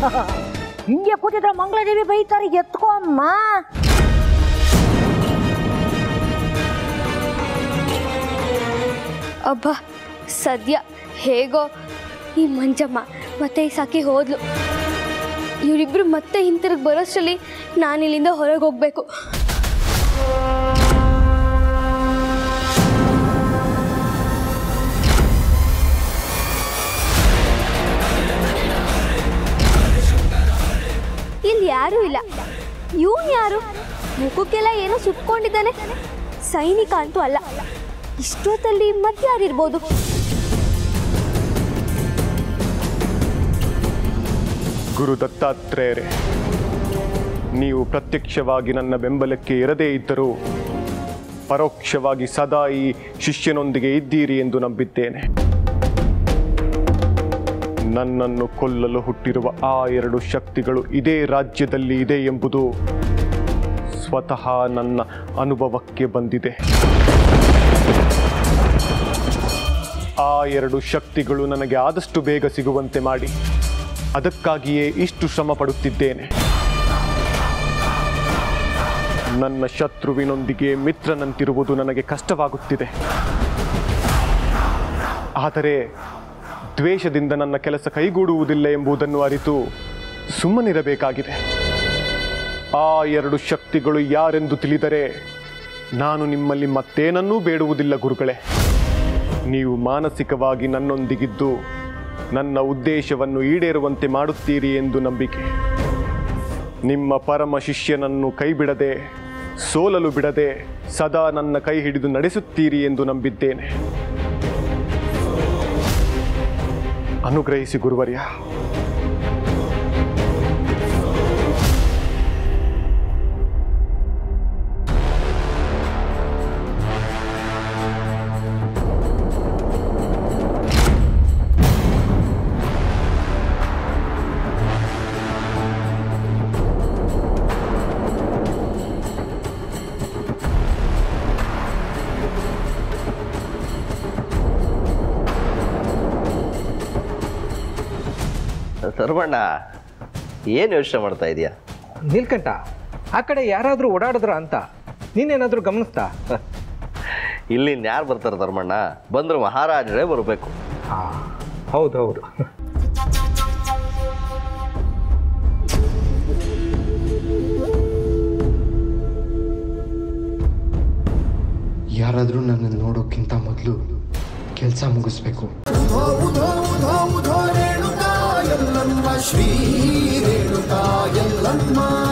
ಹಿಂಗೆ ಕೂತಿದ್ರೆ ಮಂಗಳದೇವಿ ಬೈತಾರೆ ಎತ್ಕೋ ಅಮ್ಮ ಅಬ್ಬ ಸದ್ಯ ಹೇಗೋ ಈ ಮಂಜಮ್ಮ ಮತ್ತೆ ಈ ಸಾಕಿ ಹೋದ್ಲು ಇವರಿಬ್ರು ಮತ್ತೆ ಹಿಂತಿರುಗಿ ಬರೋಷ್ಟರಲ್ಲಿ ನಾನು ಇಲ್ಲಿಂದ ಹೊರಗೆ ಹೋಗಬೇಕು ಇಲ್ಲಿ ಯಾರೂ ಇಲ್ಲ ಇವನು ಯಾರು ಮುಖಕ್ಕೆಲ್ಲ ಏನೋ ಸುಟ್ಕೊಂಡಿದ್ದಾನೆ ಸೈನಿಕ ಅಂತೂ ಅಲ್ಲ ಇಷ್ಟೊತ್ತಲ್ಲಿ ಮತ್ತೆ ಯಾರಿರ್ಬೋದು ಗುರು ದತ್ತಾತ್ರೇಯರೇ ನೀವು ಪ್ರತ್ಯಕ್ಷವಾಗಿ ನನ್ನ ಬೆಂಬಲಕ್ಕೆ ಇರದೇ ಇದ್ದರೂ ಪರೋಕ್ಷವಾಗಿ ಸದಾ ಈ ಶಿಷ್ಯನೊಂದಿಗೆ ಇದ್ದೀರಿ ಎಂದು ನಂಬಿದ್ದೇನೆ ನನ್ನನ್ನು ಕೊಲ್ಲಲು ಹುಟ್ಟಿರುವ ಆ ಎರಡು ಶಕ್ತಿಗಳು ಇದೇ ರಾಜ್ಯದಲ್ಲಿ ಇದೆ ಎಂಬುದು ಸ್ವತಃ ನನ್ನ ಅನುಭವಕ್ಕೆ ಬಂದಿದೆ ಆ ಎರಡು ಶಕ್ತಿಗಳು ನನಗೆ ಆದಷ್ಟು ಬೇಗ ಸಿಗುವಂತೆ ಮಾಡಿ ಅದಕ್ಕಾಗಿಯೇ ಇಷ್ಟು ಶ್ರಮ ಪಡುತ್ತಿದ್ದೇನೆ ನನ್ನ ಶತ್ರುವಿನೊಂದಿಗೆ ಮಿತ್ರನಂತಿರುವುದು ನನಗೆ ಕಷ್ಟವಾಗುತ್ತಿದೆ ಆದರೆ ದ್ವೇಷದಿಂದ ನನ್ನ ಕೆಲಸ ಕೈಗೂಡುವುದಿಲ್ಲ ಎಂಬುದನ್ನು ಅರಿತು ಸುಮ್ಮನಿರಬೇಕಾಗಿದೆ ಆ ಎರಡು ಶಕ್ತಿಗಳು ಯಾರೆಂದು ತಿಳಿದರೆ ನಾನು ನಿಮ್ಮಲ್ಲಿ ಮತ್ತೇನನ್ನೂ ಬೇಡುವುದಿಲ್ಲ ಗುರುಗಳೇ ನೀವು ಮಾನಸಿಕವಾಗಿ ನನ್ನೊಂದಿಗಿದ್ದು ನನ್ನ ಉದ್ದೇಶವನ್ನು ಈಡೇರುವಂತೆ ಮಾಡುತ್ತೀರಿ ಎಂದು ನಂಬಿಕೆ ನಿಮ್ಮ ಪರಮ ಶಿಷ್ಯನನ್ನು ಕೈಬಿಡದೆ ಸೋಲಲು ಬಿಡದೆ ಸದಾ ನನ್ನ ಕೈ ಹಿಡಿದು ನಡೆಸುತ್ತೀರಿ ಎಂದು ನಂಬಿದ್ದೇನೆ ಅನುಗ್ರಹಿಸಿ ಗುರುವರ್ಯ ಸರ್ವಣ್ಣ ಏನು ಯೋಚನೆ ಮಾಡ್ತಾ ಇದೀಯಾ ನೀಲ್ಕಂಠ ಆ ಕಡೆ ಯಾರಾದರೂ ಓಡಾಡಿದ್ರ ಅಂತ ನೀನೇನಾದರೂ ಗಮನಿಸ್ತಾ ಇಲ್ಲಿಂದ ಯಾರು ಬರ್ತಾರೆ ಧರ್ಮಣ್ಣ ಬಂದ್ರೆ ಮಹಾರಾಜರೇ ಬರಬೇಕು ಹಾಂ ಹೌದು ಹೌದು ಯಾರಾದರೂ ನನ್ನನ್ನು ನೋಡೋಕ್ಕಿಂತ ಮೊದಲು ಕೆಲಸ ಮುಗಿಸ್ಬೇಕು ಉಧೋ ಉಧೋ ಉಧೋ ಉಧೋ ರೇಣುಕಾ ಎಲ್ಲಮ್ಮ ಶ್ರೀ ರೇಣುಕಾ ಎಲ್ಲಮ್ಮ